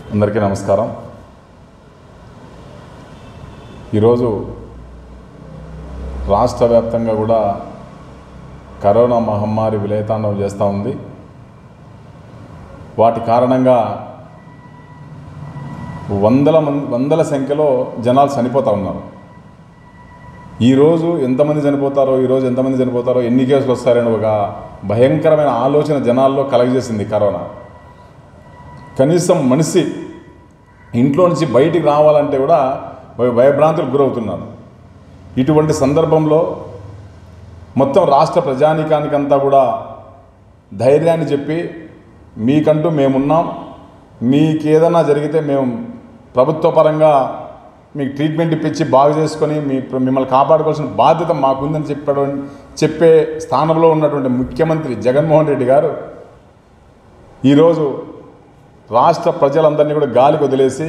అందరికీ నమస్కారం ఈరోజు రాష్ట్ర వ్యాప్తంగా కూడా కరోనా మహమ్మారి విలయతాండవం చేస్తూ ఉంది వాటి కారణంగా వందల మంది వందల సంఖ్యలో జనాలు చనిపోతూ ఉన్నారు ఈరోజు ఎంతమంది చనిపోతారో ఈరోజు ఎంతమంది చనిపోతారో ఎన్ని కేసులు వస్తారని ఒక భయంకరమైన ఆలోచన జనాల్లో కలగజేసింది కరోనా కనీసం మనిషి ఇంట్లో నుంచి బయటికి రావాలంటే కూడా భయ- భయభ్రాంతులకు గురవుతున్నారు ఇటువంటి సందర్భంలో మొత్తం రాష్ట్ర ప్రజానీకానికంతా కూడా ధైర్యాన్ని చెప్పి మీకంటూ మేమున్నాం మీకు ఏదైనా జరిగితే మేము ప్రభుత్వ పరంగా మీకు ట్రీట్మెంట్ ఇప్పించి బాగు చేసుకొని మీ మిమ్మల్ని కాపాడుకోవాల్సిన బాధ్యత మాకుందని చెప్పడం చెప్పే స్థానంలో ఉన్నటువంటి ముఖ్యమంత్రి జగన్మోహన్ రెడ్డి గారు ఈరోజు రాష్ట్ర ప్రజలందరినీ కూడా గాలికి వదిలేసి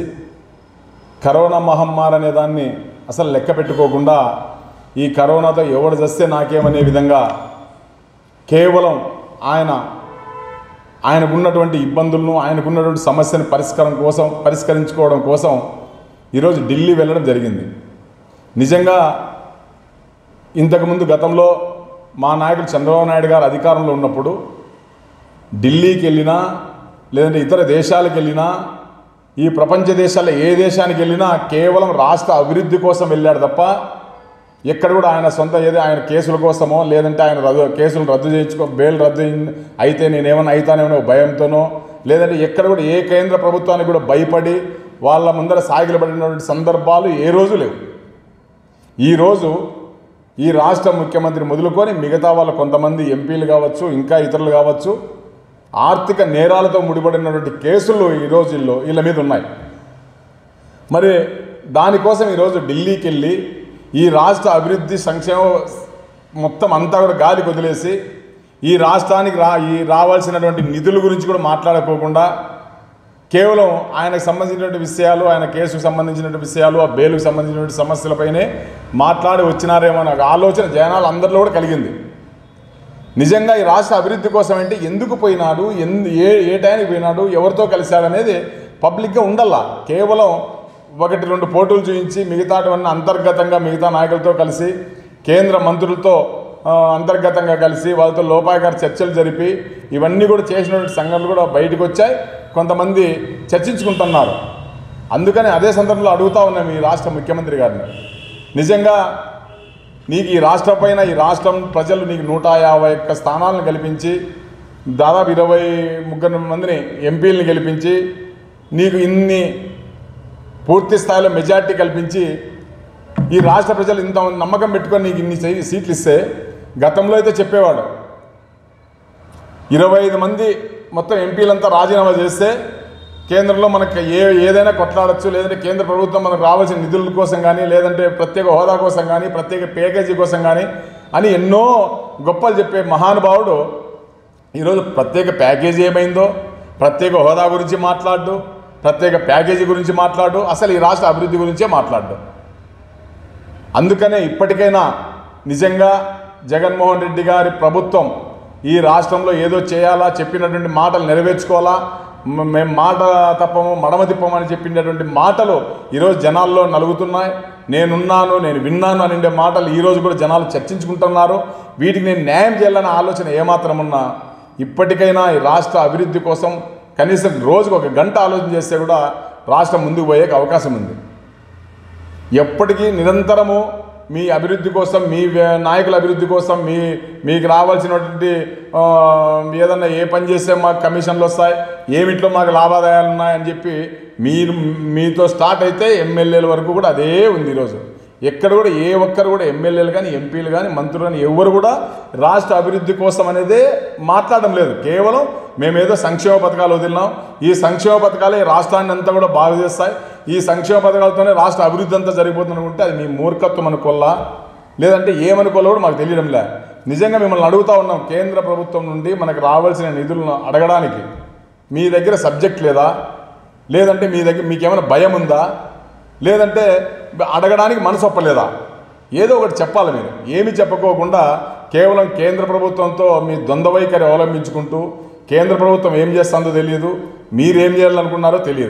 కరోనా మహమ్మారి అనే దాన్ని అసలు లెక్క పెట్టుకోకుండా ఈ కరోనాతో ఎవడు చస్తే నాకేమనే విధంగా కేవలం ఆయన ఆయనకున్నటువంటి ఇబ్బందులను ఆయనకున్నటువంటి సమస్యను పరిష్కారం కోసం పరిష్కరించుకోవడం కోసం ఈరోజు ఢిల్లీ వెళ్ళడం జరిగింది నిజంగా ఇంతకుముందు గతంలో మా నాయకుడు చంద్రబాబు నాయుడు గారు అధికారంలో ఉన్నప్పుడు ఢిల్లీకి వెళ్ళినా లేదంటే ఇతర దేశాలకు వెళ్ళినా ఈ ప్రపంచ దేశాల్లో ఏ దేశానికి వెళ్ళినా కేవలం రాష్ట్ర అభివృద్ధి కోసం వెళ్ళాడు తప్ప ఎక్కడ కూడా ఆయన సొంత ఏదో ఆయన కేసుల కోసమో లేదంటే ఆయన రద్దు కేసులు రద్దు చేయించుకో బెయిల్ రద్దు అయింది- అయితే నేనేమన్నా అవుతానేమో భయంతోనో లేదంటే ఎక్కడ కూడా ఏ కేంద్ర ప్రభుత్వానికి కూడా భయపడి వాళ్ళ ముందర సాగిలబడినటువంటి సందర్భాలు ఏ రోజు లేవు ఈరోజు ఈ రాష్ట్ర ముఖ్యమంత్రి మొదలుకొని మిగతా వాళ్ళ కొంతమంది ఎంపీలు కావచ్చు ఇంకా ఇతరులు కావచ్చు ఆర్థిక నేరాలతో ముడిపడినటువంటి కేసులు ఈ రోజుల్లో వీళ్ళ మీద ఉన్నాయి మరి దానికోసం ఈరోజు ఢిల్లీకి వెళ్ళి ఈ రాష్ట్ర అభివృద్ధి సంక్షేమ మొత్తం అంతా కూడా గాలికి వదిలేసి ఈ రాష్ట్రానికి రా ఈ రావాల్సినటువంటి నిధుల గురించి కూడా మాట్లాడుకోకుండా కేవలం ఆయనకు సంబంధించినటువంటి విషయాలు ఆయన కేసుకు సంబంధించినటువంటి విషయాలు ఆ బెయిల్కు సంబంధించినటువంటి సమస్యలపైనే మాట్లాడి వచ్చినారేమో అనే ఒక ఆలోచన జనాలు అందరిలో కూడా కలిగింది నిజంగా ఈ రాష్ట్ర అభివృద్ధి కోసం అంటే ఎందుకు పోయినాడు ఎందు ఏ ఏ టైంకి పోయినాడు ఎవరితో కలిశాడనేది పబ్లిక్గా ఉండల్లా కేవలం ఒకటి రెండు పోటీలు చూపించి మిగతావన్నీ అంతర్గతంగా మిగతా నాయకులతో కలిసి కేంద్ర మంత్రులతో ఆ, అంతర్గతంగా కలిసి వాళ్ళతో లోపాయకార చర్చలు జరిపి ఇవన్నీ కూడా చేసినటువంటి సంఘటనలు కూడా బయటకు వచ్చాయి కొంతమంది చర్చించుకుంటున్నారు అందుకని అదే సందర్భంలో అడుగుతా ఉన్నాం ఈ రాష్ట్ర ముఖ్యమంత్రి గారిని నిజంగా నీకు ఈ రాష్ట్రం పైన ఈ రాష్ట్రం ప్రజలు నీకు నూట యాభై ఒక్క స్థానాలను కల్పించి దాదాపు ఇరవై ముగ్గురు మందిని ఎంపీలను గెలిపించి నీకు ఇన్ని పూర్తి స్థాయిలో మెజార్టీ కల్పించి ఈ రాష్ట్ర ప్రజలు ఇంత నమ్మకం పెట్టుకొని నీకు ఇన్ని సీ- సీట్లు ఇస్తే గతంలో అయితే చెప్పేవాడు ఇరవై ఐదు మంది మొత్తం ఎంపీలంతా రాజీనామా చేస్తే కేంద్రంలో మనకి ఏ ఏదైనా కొట్లాడచ్చు లేదంటే కేంద్ర ప్రభుత్వం మనకు రావాల్సిన నిధుల కోసం కానీ లేదంటే ప్రత్యేక హోదా కోసం కానీ ప్రత్యేక ప్యాకేజీ కోసం కానీ అని ఎన్నో గొప్పలు చెప్పే మహానుభావుడు ఈరోజు ప్రత్యేక ప్యాకేజీ ఏమైందో ప్రత్యేక హోదా గురించి మాట్లాడు ప్రత్యేక ప్యాకేజీ గురించి మాట్లాడు అసలు ఈ రాష్ట్ర అభివృద్ధి గురించే మాట్లాడు అందుకనే ఇప్పటికైనా నిజంగా జగన్మోహన్ రెడ్డి గారి ప్రభుత్వం ఈ రాష్ట్రంలో ఏదో చేయాలా చెప్పినటువంటి మాటలు నెరవేర్చుకోవాలా మ- మేము మాట తప్పము మడమ తిప్పమని చెప్పినటువంటి మాటలు ఈరోజు జనాల్లో నలుగుతున్నాయి నేనున్నాను నేను విన్నాను అనే మాటలు ఈరోజు కూడా జనాలు చర్చించుకుంటున్నారు వీటికి నేను న్యాయం చేయాలనే ఆలోచన ఏమాత్రం ఉన్నా ఇప్పటికైనా ఈ రాష్ట్ర అభివృద్ధి కోసం కనీసం రోజుకు ఒక గంట ఆలోచన చేస్తే కూడా రాష్ట్రం ముందుకు పోయే అవకాశం ఉంది ఎప్పటికీ నిరంతరము మీ అభివృద్ధి కోసం మీ వే- నాయకుల అభివృద్ధి కోసం మీ మీకు రావాల్సినటువంటి ఆ, ఏదన్నా ఏ పని చేస్తే మాకు కమిషన్లు వస్తాయి ఏమిట్లో మాకు లాభాదాయాలు ఉన్నాయని చెప్పి మీరు మీతో స్టార్ట్ అయితే ఎమ్మెల్యేల వరకు కూడా అదే ఉంది ఈరోజు ఎక్కడ కూడా ఏ ఒక్కరు కూడా ఎమ్మెల్యేలు కానీ ఎంపీలు కానీ మంత్రులు కానీ ఎవరు కూడా రాష్ట్ర అభివృద్ధి కోసం అనేదే మాట్లాడడం లేదు కేవలం మేమేదో సంక్షేమ పథకాలు వదిలినాం ఈ సంక్షేమ పథకాలే రాష్ట్రాన్ని అంతా కూడా బాగు చేస్తాయి ఈ సంక్షేమ పథకాలతోనే రాష్ట్ర అభివృద్ధి అంతా జరిగిపోతుంది అనుకుంటే అది మీ మూర్ఖత్వం అనుకోల్లా లేదంటే ఏమనుకోవాలో కూడా మాకు తెలియడం లే నిజంగా మిమ్మల్ని అడుగుతా ఉన్నాం కేంద్ర ప్రభుత్వం నుండి మనకు రావాల్సిన నిధులను అడగడానికి మీ దగ్గర సబ్జెక్ట్ లేదా లేదంటే మీ దగ్గర మీకేమైనా భయం ఉందా లేదంటే అడగడానికి మనసు ఒప్పలేదా ఏదో ఒకటి చెప్పాలి మీరు ఏమి చెప్పుకోకుండా కేవలం కేంద్ర ప్రభుత్వంతో మీ ద్వంద్వ వైఖరి అవలంబించుకుంటూ కేంద్ర ప్రభుత్వం ఏం చేస్తుందో తెలియదు మీరేం చేయాలనుకున్నారో తెలియదు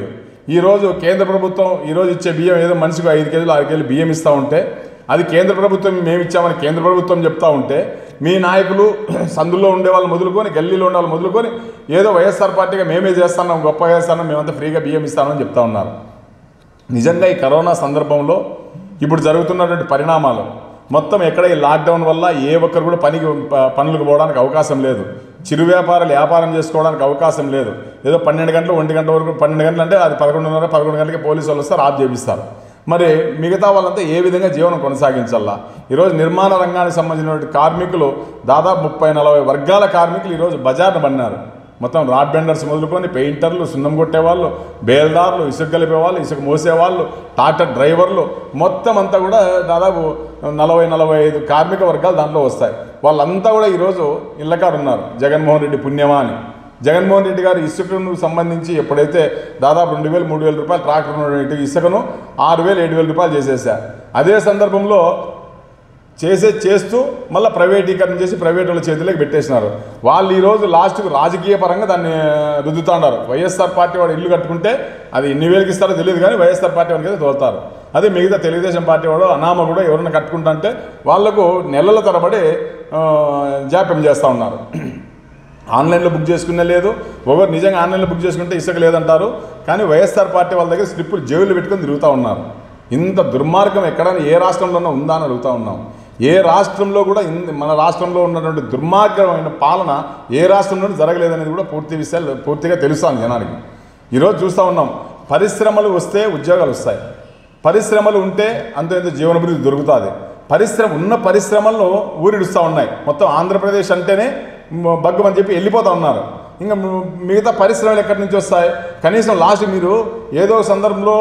ఈరోజు కేంద్ర ప్రభుత్వం ఈరోజు ఇచ్చే బియ్యం ఏదో మనిషికి ఐదు కేజీలు ఆరు కేజీలు బియ్యం ఇస్తూ ఉంటే అది కేంద్ర ప్రభుత్వం మేము ఇచ్చామని కేంద్ర ప్రభుత్వం చెప్తా ఉంటే మీ నాయకులు సందులో ఉండే వాళ్ళు మొదలుకొని గల్లీలో ఉండే వాళ్ళు మొదలుకొని ఏదో వైఎస్ఆర్ పార్టీగా మేమే చేస్తున్నాం గొప్పగా చేస్తున్నాం మేమంతా ఫ్రీగా బియ్యం ఇస్తామని చెప్తా ఉన్నారు నిజంగా ఈ కరోనా సందర్భంలో ఇప్పుడు జరుగుతున్నటువంటి పరిణామాలు మొత్తం ఎక్కడ ఈ లాక్డౌన్ వల్ల ఏ ఒక్కరు కూడా పనికి ప- పనులకు పోవడానికి అవకాశం లేదు చిరు వ్యాపారాలు వ్యాపారం చేసుకోవడానికి అవకాశం లేదు ఏదో పన్నెండు గంటలు ఒంటి గంట వరకు పన్నెండు గంటలు అంటే అది పదకొండున్నర పదకొండు గంటలకి పోలీసు వాళ్ళు వస్తారు ఆఫ్ చేపిస్తారు మరి మిగతా వాళ్ళంతా ఏ విధంగా జీవనం కొనసాగించాలా ఈరోజు నిర్మాణ రంగానికి సంబంధించినటువంటి కార్మికులు దాదాపు ముప్పై నలభై వర్గాల కార్మికులు ఈరోజు బజార్ను పడినారు మొత్తం రాడ్ బెండర్స్ మొదలుకొని పెయింటర్లు సున్నం కొట్టేవాళ్ళు బేల్దారులు ఇసుక కలిపేవాళ్ళు ఇసుక మోసేవాళ్ళు ట్రాక్టర్ డ్రైవర్లు మొత్తం అంతా కూడా దాదాపు నలభై నలభై ఐదు కార్మిక వర్గాలు దాంట్లో వస్తాయి వాళ్ళంతా కూడా ఈరోజు ఇళ్ళకారు ఉన్నారు జగన్మోహన్ రెడ్డి పుణ్యమా అని జగన్మోహన్ రెడ్డి గారు ఇసుకను సంబంధించి ఎప్పుడైతే దాదాపు రెండు వేలు మూడు వేల రూపాయలు ట్రాక్టర్ ఉన్నటువంటి ఇసుకను ఆరు వేలు ఏడు వేల రూపాయలు చేసేసారు అదే సందర్భంలో చేసే చేస్తూ మళ్ళీ ప్రైవేటీకరణ చేసి ప్రైవేట్ వాళ్ళ చేతిలోకి పెట్టేసినారు వాళ్ళు ఈరోజు లాస్ట్కు రాజకీయ పరంగా దాన్ని రుద్దుతా ఉన్నారు వైఎస్ఆర్ పార్టీ వాడు ఇల్లు కట్టుకుంటే అది ఎన్ని వేలకి ఇస్తారో తెలియదు కానీ వైఎస్ఆర్ పార్టీ వాడికి అయితే తోలుతారు అదే మిగతా తెలుగుదేశం పార్టీ వాడు అనామ కూడా ఎవరైనా కట్టుకుంటా అంటే వాళ్లకు నెలల తరబడి ఆ, జాప్యం చేస్తూ ఉన్నారు ఆన్లైన్లో బుక్ చేసుకునే లేదు ఒకరు నిజంగా ఆన్లైన్లో బుక్ చేసుకుంటే ఇసుక లేదంటారు కానీ వైఎస్ఆర్ పార్టీ వాళ్ళ దగ్గర స్లిప్పులు జేబులు పెట్టుకొని తిరుగుతూ ఉన్నారు ఇంత దుర్మార్గం ఎక్కడైనా ఏ రాష్ట్రంలోనూ ఉందా అని అడుగుతా ఉన్నాం ఏ రాష్ట్రంలో కూడా ఇన్- మన రాష్ట్రంలో ఉన్నటువంటి దుర్మార్గమైన పాలన ఏ రాష్ట్రంలోనూ జరగలేదనేది కూడా పూర్తి విషయాలు పూర్తిగా తెలుస్తాను జనానికి ఈరోజు చూస్తూ ఉన్నాం పరిశ్రమలు వస్తే ఉద్యోగాలు వస్తాయి పరిశ్రమలు ఉంటే అంత ఇంత జీవనభివృద్ధి దొరుకుతుంది పరిశ్రమ ఉన్న పరిశ్రమలను ఊరిడుస్తూ ఉన్నాయి మొత్తం ఆంధ్రప్రదేశ్ అంటేనే మ- బగ్గమని చెప్పి వెళ్ళిపోతూ ఉన్నారు ఇంకా మ- మిగతా పరిశ్రమలు ఎక్కడి నుంచి వస్తాయి కనీసం లాస్ట్ మీరు ఏదో ఒక సందర్భంలో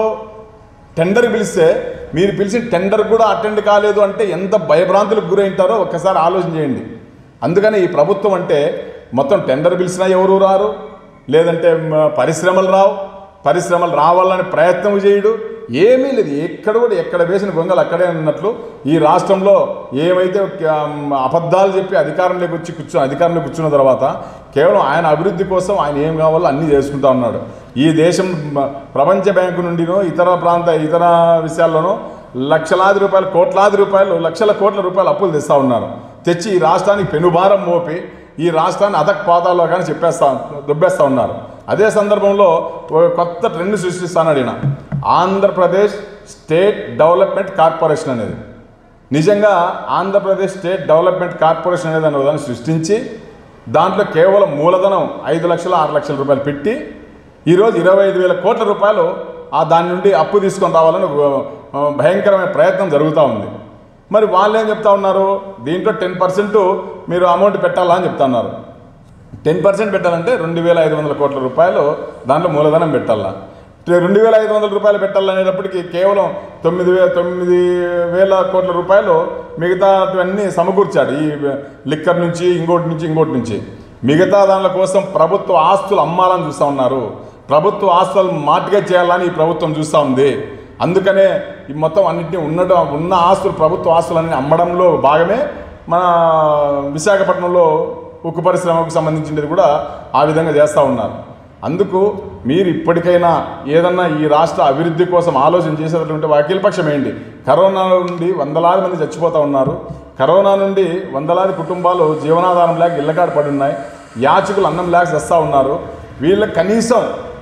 టెండర్ పిలిస్తే మీరు పిలిచిన టెండర్ కూడా అటెండ్ కాలేదు అంటే ఎంత భయభ్రాంతులకు గురైంటారో ఒక్కసారి ఆలోచన చేయండి అందుకని ఈ ప్రభుత్వం అంటే మొత్తం టెండర్ పిలిచినా ఎవరు రారు లేదంటే మ, పరిశ్రమలు రావు పరిశ్రమలు రావాలని ప్రయత్నం చేయడు ఏమీ లేదు ఎక్కడ కూడా ఎక్కడ వేసిన గొంగలు అక్కడే ఉన్నట్లు ఈ రాష్ట్రంలో ఏమైతే ఆ, అబద్ధాలు చెప్పి అధికారంలోకి వచ్చి కూర్చో అధికారంలో కూర్చున్న తర్వాత కేవలం ఆయన అభివృద్ధి కోసం ఆయన ఏం కావాలో అన్నీ చేసుకుంటా ఉన్నాడు ఈ దేశం మ- ప్రపంచ బ్యాంకు నుండినో ఇతర ప్రాంత ఇతర విషయాల్లోనూ లక్షలాది రూపాయలు కోట్లాది రూపాయలు లక్షల కోట్ల రూపాయలు అప్పులు తెస్తా ఉన్నారు తెచ్చి ఈ రాష్ట్రానికి పెనుభారం మోపి ఈ రాష్ట్రాన్ని అదక్ పాతాల్లో కానీ చెప్పేస్తా దుబ్బేస్తా ఉన్నారు అదే సందర్భంలో ఒక కొత్త ట్రెండ్ సృష్టిస్తాను ఈయన ఆంధ్రప్రదేశ్ స్టేట్ డెవలప్మెంట్ కార్పొరేషన్ అనేది నిజంగా ఆంధ్రప్రదేశ్ స్టేట్ డెవలప్మెంట్ కార్పొరేషన్ అనేది అనే దాన్ని సృష్టించి దాంట్లో కేవలం మూలధనం ఐదు లక్షల ఆరు లక్షల రూపాయలు పెట్టి ఈరోజు ఇరవై ఐదు వేల కోట్ల రూపాయలు ఆ దాని నుండి అప్పు తీసుకొని రావాలని ఒక, ఆ, భయంకరమైన ప్రయత్నం జరుగుతూ ఉంది మరి వాళ్ళు ఏం చెప్తా ఉన్నారు దీంట్లో టెన్ పర్సెంట్ మీరు అమౌంట్ పెట్టాలా అని చెప్తా ఉన్నారు టెన్ పర్సెంట్ పెట్టాలంటే రెండు వేల ఐదు వందల కోట్ల రూపాయలు దాంట్లో మూలధనం పెట్టాలా రెండు వేల ఐదు వందల రూపాయలు పెట్టాలనేటప్పటికి కేవలం తొమ్మిది వే తొమ్మిది వేల కోట్ల రూపాయలు మిగతావన్నీ సమకూర్చాడు ఈ లిక్కర్ నుంచి ఇంకోటి నుంచి ఇంకోటి నుంచి మిగతా దానిల కోసం ప్రభుత్వ ఆస్తులు అమ్మాలని చూస్తూ ఉన్నారు ప్రభుత్వ ఆస్తులు మాటిగా చేయాలని ఈ ప్రభుత్వం చూస్తూ ఉంది అందుకనే ఈ మొత్తం అన్నింటినీ ఉండడం ఉన్న ఆస్తులు ప్రభుత్వ ఆస్తులన్నీ అమ్మడంలో భాగమే మన విశాఖపట్నంలో ఉక్కు పరిశ్రమకు సంబంధించినది కూడా ఆ విధంగా చేస్తూ ఉన్నారు అందుకు మీరు ఇప్పటికైనా ఏదన్నా ఈ రాష్ట్ర అభివృద్ధి కోసం ఆలోచన చేసేటటువంటి అఖిలపక్షం ఏంటి కరోనా నుండి వందలాది మంది చచ్చిపోతూ ఉన్నారు కరోనా నుండి వందలాది కుటుంబాలు జీవనాధారం లేక ఇళ్ళకాడ పడి ఉన్నాయి యాచకులు అన్నం లేక చేస్తూ ఉన్నారు వీళ్ళకి కనీసం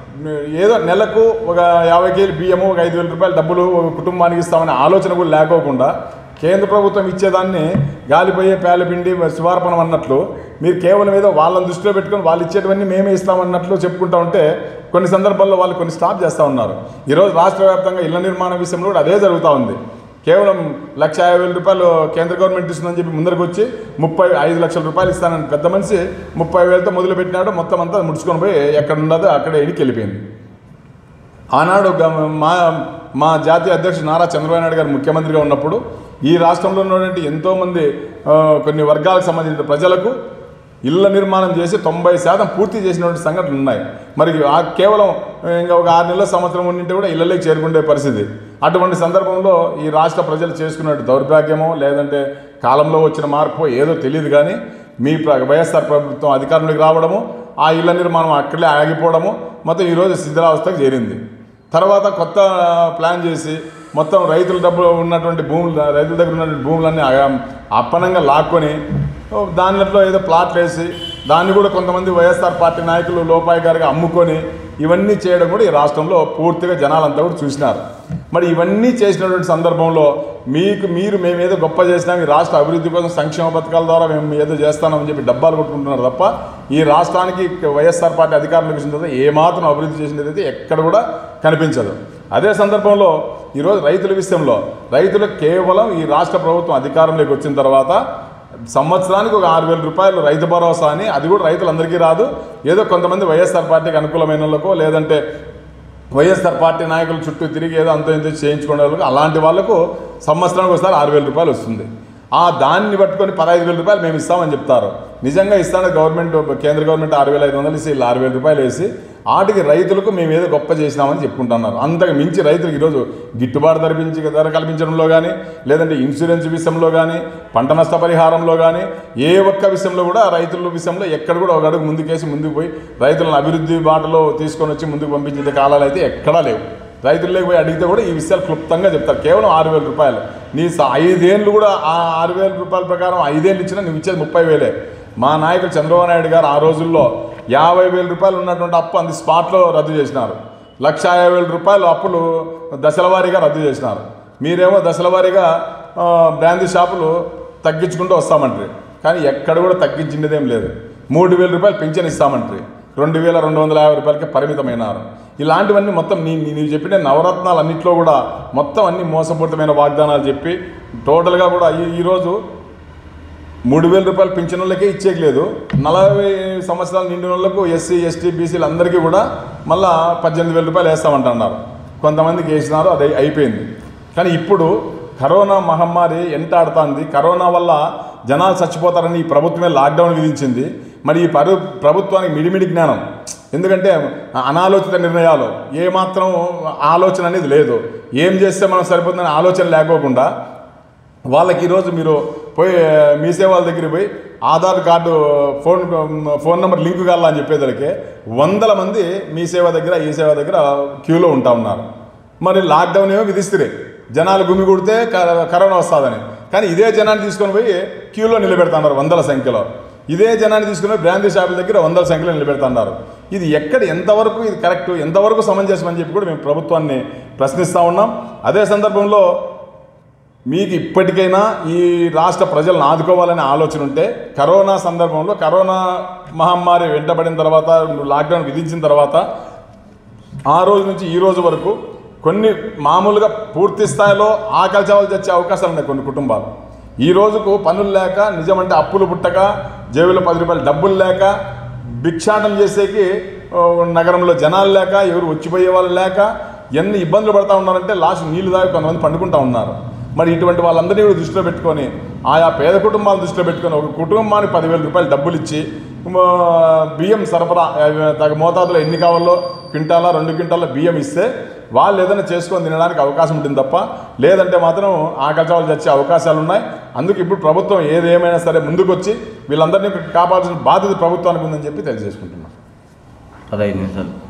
ఏదో నెలకు ఒక యాభై కేజీ బియ్యము ఒక ఐదు వేల రూపాయల డబ్బులు ఒక కుటుంబానికి ఇస్తామనే ఆలోచన కూడా లేకోకుండా కేంద్ర ప్రభుత్వం ఇచ్చేదాన్ని గాలిపోయే పేలపిండి శివార్పణం అన్నట్లు మీరు కేవలం ఏదో వాళ్ళని దృష్టిలో పెట్టుకొని వాళ్ళు ఇచ్చేటివన్నీ మేమే ఇస్తామన్నట్లు చెప్పుకుంటా ఉంటే కొన్ని సందర్భాల్లో వాళ్ళు కొన్ని స్టాప్ చేస్తూ ఉన్నారు ఈరోజు రాష్ట్ర వ్యాప్తంగా ఇళ్ల నిర్మాణ విషయంలో కూడా అదే జరుగుతూ ఉంది కేవలం లక్ష యాభై వేల రూపాయలు కేంద్ర గవర్నమెంట్ ఇస్తుందని చెప్పి ముందరకు వచ్చి ముప్పై ఐదు లక్షల రూపాయలు ఇస్తానని పెద్ద మనిషి ముప్పై వేలతో మొదలు పెట్టినాడు మొత్తం అంతా ముడుచుకొని పోయి ఎక్కడ ఉండదో అక్కడే ఇడికి వెళ్ళిపోయింది ఆనాడు గ- మా మా జాతీయ అధ్యక్షుడు నారా చంద్రబాబు నాయుడు గారు ముఖ్యమంత్రిగా ఉన్నప్పుడు ఈ రాష్ట్రంలో ఉన్నటువంటి ఎంతోమంది ఆ, కొన్ని వర్గాలకు సంబంధించిన ప్రజలకు ఇళ్ల నిర్మాణం చేసి తొంభై శాతం పూర్తి చేసినటువంటి సంఘటనలు ఉన్నాయి మరి ఆ కేవలం ఇంకా ఒక ఆరు నెలల సంవత్సరం ఉండింటే కూడా ఇళ్ళలోకి చేరుకునే పరిస్థితి అటువంటి సందర్భంలో ఈ రాష్ట్ర ప్రజలు చేసుకున్న దౌర్భాగ్యమో లేదంటే కాలంలో వచ్చిన మార్పు ఏదో తెలియదు కానీ మీ ప్ర- వైఎస్ఆర్ ప్రభుత్వం అధికారంలోకి రావడము ఆ ఇళ్ల నిర్మాణం అక్కడే ఆగిపోవడము మొత్తం ఈరోజు శిథిలావస్థకు చేరింది తర్వాత కొత్త ప్లాన్ చేసి మొత్తం రైతుల డబ్బులు ఉన్నటువంటి భూములు రైతుల దగ్గర ఉన్నటువంటి భూములన్నీ ఆ- అప్పనంగా లాక్కొని ఓ దానిలో ఏదో ప్లాట్లు వేసి దాన్ని కూడా కొంతమంది వైఎస్ఆర్ పార్టీ నాయకులు లోపాయి గారిగా అమ్ముకొని ఇవన్నీ చేయడం కూడా ఈ రాష్ట్రంలో పూర్తిగా జనాలంతా కూడా చూసినారు మరి ఇవన్నీ చేసినటువంటి సందర్భంలో మీకు మీరు మేము ఏదో గొప్ప చేసినాం ఈ రాష్ట్ర అభివృద్ధి కోసం సంక్షేమ పథకాల ద్వారా మేము ఏదో చేస్తామని చెప్పి డబ్బాలు కొట్టుకుంటున్నారు తప్ప ఈ రాష్ట్రానికి వైఎస్ఆర్ పార్టీ అధికారంలోకి వచ్చిన తర్వాత ఏమాత్రం అభివృద్ధి చేసినది అయితే ఎక్కడ కూడా కనిపించదు అదే సందర్భంలో ఈరోజు రైతుల విషయంలో రైతులకు కేవలం ఈ రాష్ట్ర ప్రభుత్వం అధికారంలోకి వచ్చిన తర్వాత సంవత్సరానికి ఒక ఆరు వేల రూపాయలు రైతు భరోసా అని అది కూడా రైతులందరికీ రాదు ఏదో కొంతమంది వైఎస్ఆర్ పార్టీకి అనుకూలమైన వాళ్ళకో లేదంటే వైఎస్ఆర్ పార్టీ నాయకుల చుట్టూ తిరిగి ఏదో అంత ఇంత చేయించుకునే వాళ్ళకి అలాంటి వాళ్ళకు సంవత్సరానికి ఒకసారి ఆరు వేల రూపాయలు వస్తుంది ఆ దాన్ని పట్టుకొని పదహైదు వేల రూపాయలు మేము ఇస్తామని చెప్తారు నిజంగా ఇస్తాను గవర్నమెంట్ కేంద్ర గవర్నమెంట్ ఆరు వేల ఐదు వందలు ఇస్తే వీళ్ళు ఆరు వేల రూపాయలు వేసి వాటికి రైతులకు మేము ఏదో గొప్ప చేసినామని చెప్పుకుంటున్నారు అంతకు మించి రైతులకు ఈరోజు గిట్టుబాటు ధర పెంచి ధర కల్పించడంలో కానీ లేదంటే ఇన్సూరెన్స్ విషయంలో కానీ పంట నష్ట పరిహారంలో కానీ ఏ ఒక్క విషయంలో కూడా రైతుల విషయంలో ఎక్కడ కూడా ఒక అడుగు ముందుకేసి ముందుకు పోయి రైతులను అభివృద్ధి బాటలో తీసుకొని వచ్చి ముందుకు పంపించే కాలాలు అయితే ఎక్కడా లేవు రైతుల్లోకి పోయి అడిగితే కూడా ఈ విషయాలు క్లుప్తంగా చెప్తారు కేవలం ఆరు వేల రూపాయలు నీ స- ఐదేళ్ళు కూడా ఆ ఆరు వేల రూపాయల ప్రకారం ఐదేళ్ళు ఇచ్చినా నువ్వు ఇచ్చేది ముప్పై వేలే మా నాయకుడు చంద్రబాబు నాయుడు గారు ఆ రోజుల్లో యాభై వేల రూపాయలు ఉన్నటువంటి అప్పు అంది స్పాట్లో రద్దు చేసినారు లక్ష యాభై వేల రూపాయలు అప్పులు దశల వారీగా రద్దు చేసినారు మీరేమో దశల వారీగా ఆ, బ్రాందీ షాపులు తగ్గించుకుంటూ వస్తామంటారు కానీ ఎక్కడ కూడా తగ్గించినదేం లేదు మూడు వేల రూపాయలు పెన్షన్ ఇస్తామంటారు రెండు వేల రెండు వందల యాభై రూపాయలకి పరిమితమైనారు ఇలాంటివన్నీ మొత్తం నీ నీ- నీవు చెప్పిన నవరత్నాలు అన్నింటిలో కూడా మొత్తం అన్ని మోసపూరితమైన వాగ్దానాలు చెప్పి టోటల్గా కూడా ఈ ఈరోజు మూడు వేల రూపాయలు పింఛన్ వాళ్ళకే ఇచ్చేయలేదు నలభై సంవత్సరాలు నిండిన వాళ్ళకు ఎస్సీ ఎస్టీ బీసీలు అందరికీ కూడా మళ్ళా పద్దెనిమిది వేల రూపాయలు వేస్తామంటున్నారు కొంతమందికి వేసినారు అది అయిపోయింది కానీ ఇప్పుడు కరోనా మహమ్మారి ఎంటాడుతుంది కరోనా వల్ల జనాలు చచ్చిపోతారని ఈ ప్రభుత్వమే లాక్డౌన్ విధించింది మరి ఈ పరు ప్రభుత్వానికి మిడిమిడి జ్ఞానం ఎందుకంటే అనాలోచిత నిర్ణయాలు ఏమాత్రం ఆలోచన అనేది లేదు ఏం చేస్తే మనం సరిపోతుందని ఆలోచన లేకోకుండా వాళ్ళకి ఈరోజు మీరు పోయి మీ సేవల దగ్గరికి పోయి Aadhaar card phone phone number link కావాలని చెప్పేదానికి వందల మంది మీ సేవ దగ్గర ఈ సేవ దగ్గర క్యూలో ఉంటా ఉన్నారు మరి లాక్డౌన్ ఏమో విధిస్తే జనాలు గుమి కొడితే క- కరోనా వస్తుందని కానీ ఇదే జనాన్ని తీసుకొని పోయి క్యూలో నిలబెడుతున్నారు వందల సంఖ్యలో ఇదే జనాన్ని తీసుకుని పోయి బ్రాందీ షాపుల దగ్గర వందల సంఖ్యలో నిలబెడుతున్నారు ఇది ఎక్కడ ఎంతవరకు ఇది కరెక్ట్ ఎంతవరకు సమంజసం అని చెప్పి కూడా మేము ప్రభుత్వాన్ని ప్రశ్నిస్తూ ఉన్నాం అదే సందర్భంలో మీకు ఇప్పటికైనా ఈ రాష్ట్ర ప్రజలను ఆదుకోవాలనే ఆలోచన ఉంటే కరోనా సందర్భంలో కరోనా మహమ్మారి వెంటబడిన తర్వాత లాక్డౌన్ విధించిన తర్వాత ఆ రోజు నుంచి ఈ రోజు వరకు కొన్ని మామూలుగా పూర్తి స్థాయిలో ఆకలి చావలు తెచ్చే అవకాశాలు ఉన్నాయి కొన్ని కుటుంబాలు ఈ రోజుకు పనులు లేక నిజమంటే అప్పులు పుట్టక జేబులో పది రూపాయలు డబ్బులు లేక భిక్షాటం చేసేకి ఓ, నగరంలో జనాలు లేక ఎవరు వచ్చిపోయే వాళ్ళు లేక ఎన్ని ఇబ్బందులు పడతా ఉన్నారంటే లాస్ట్ నీళ్లు దాకా కొంతమంది పండుకుంటా ఉన్నారు మరి ఇటువంటి వాళ్ళందరినీ కూడా దృష్టిలో పెట్టుకొని ఆయా పేద కుటుంబాలను దృష్టిలో పెట్టుకొని ఒక కుటుంబానికి పదివేల రూపాయలు డబ్బులు ఇచ్చి మ, బియ్యం సరఫరా అవి తగ మోతాదులో ఎన్ని కావాలో క్వింటాల రెండు క్వింటాల బియ్యం ఇస్తే వాళ్ళు ఏదైనా చేసుకొని తినడానికి అవకాశం ఉంటుంది తప్ప లేదంటే మాత్రం ఆకచాలు చచ్చే అవకాశాలు ఉన్నాయి అందుకు ఇప్పుడు ప్రభుత్వం ఏదేమైనా సరే ముందుకొచ్చి వీళ్ళందరినీ కాపాడాల్సిన బాధ్యత ప్రభుత్వానికి ఉందని చెప్పి తెలియజేసుకుంటున్నాం పదహైదు నిమిషాలు